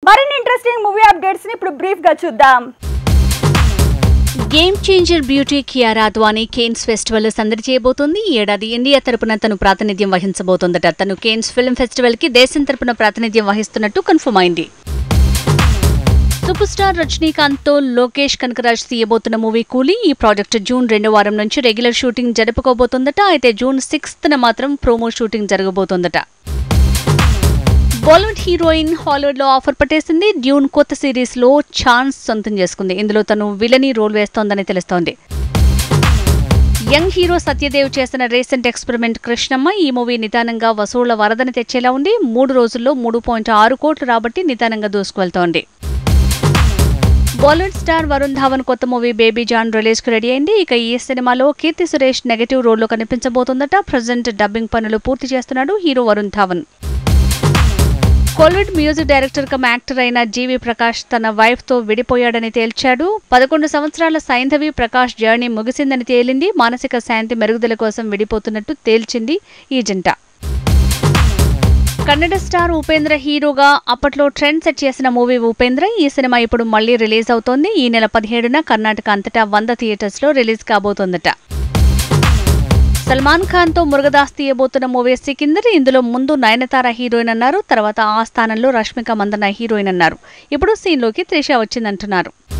మరిన్ని interesting movie updates ని ఇప్పుడు బ్రీఫ్ గా చూద్దాం game changer beauty Kiara Advani Cannes festival లో సందడి చేయబోతోంది ఈ ఏడాది ఇండియా తరపున తను ప్రాతినిధ్యం వహించబోతోందట తను కేన్స్ ఫిల్మ్ ఫెస్టివల్ కి దేశం తరపున ప్రాతినిధ్యం వహిస్తున్నట్టు కన్ఫర్మ్ అయింది సూపర్ స్టార్ రజనీకాంత్ తో లోకేష్ కనకరాజ్ తీయబోతున్న మూవీ కూలీ ఈ ప్రాజెక్ట్ జూన్ రెండో వారం నుంచి రెగ్యులర్ షూటింగ్ జరుపుకోబోతోందట అయితే జూన్ సిక్స్త్ న మాత్రం ప్రోమో షూటింగ్ జరగబోతోందట బాలీవుడ్ హీరోయిన్ హాలీవుడ్ లో ఆఫర్ పట్టేసింది డ్యూన్ కొత్త సిరీస్ లో ఛాన్స్ సొంతం చేసుకుంది ఇందులో తను విలని రోల్ వేస్తోందని తెలుస్తోంది యంగ్ హీరో సత్యదేవ్ చేసిన రీసెంట్ ఎక్స్పెరిమెంట్ కృష్ణమ్మ ఈ మూవీ నిదానంగా వసూళ్ల వరదని తెచ్చేలా ఉంది మూడు రోజుల్లో మూడు పాయింట్ ఆరు కోట్లు రాబట్టి నిదానంగా దూసుకువెళ్తోంది బాలీవుడ్ స్టార్ వరుణ్ ధావన్ కొత్త మూవీ బేబీ జాన్ రిలీజ్ కు రెడీ అయింది ఇక ఈ సినిమాలో కీర్తి సురేష్ నెగటివ్ రోల్లో కనిపించబోతోందట ప్రజెంట్ డబ్బింగ్ పనులు పూర్తి చేస్తున్నాడు హీరో వరుణ్ ధావన్ కోల్విడ్ మ్యూజిక్ డైరెక్టర్ కమ్ యాక్టర్ అయిన జీవి ప్రకాష్ తన వైఫ్ తో విడిపోయాడని తేల్చాడు పదకొండు సంవత్సరాల సైంధవి ప్రకాష్ జర్నీ ముగిసిందని తేలింది మానసిక శాంతి మెరుగుదల కోసం విడిపోతున్నట్టు తేల్చింది ఈ జంట కన్నడ స్టార్ ఉపేంద్ర హీరోగా అప్పట్లో ట్రెండ్ సెట్ చేసిన మూవీ ఉపేంద్ర ఈ సినిమా ఇప్పుడు మళ్లీ రిలీజ్ అవుతోంది ఈ నెల పదిహేడున కర్ణాటక అంతటా వంద థియేటర్స్ లో రిలీజ్ కాబోతోందట సల్మాన్ ఖాన్ తో మురుగదాస్ తీయబోతున్న మూవీ సికిందర్ ఇందులో ముందు నయనతార హీరోయిన్ అన్నారు తర్వాత ఆ స్థానంలో రష్మిక మందన హీరోయిన్ అన్నారు ఇప్పుడు సీన్లోకి త్రిష వచ్చిందంటున్నారు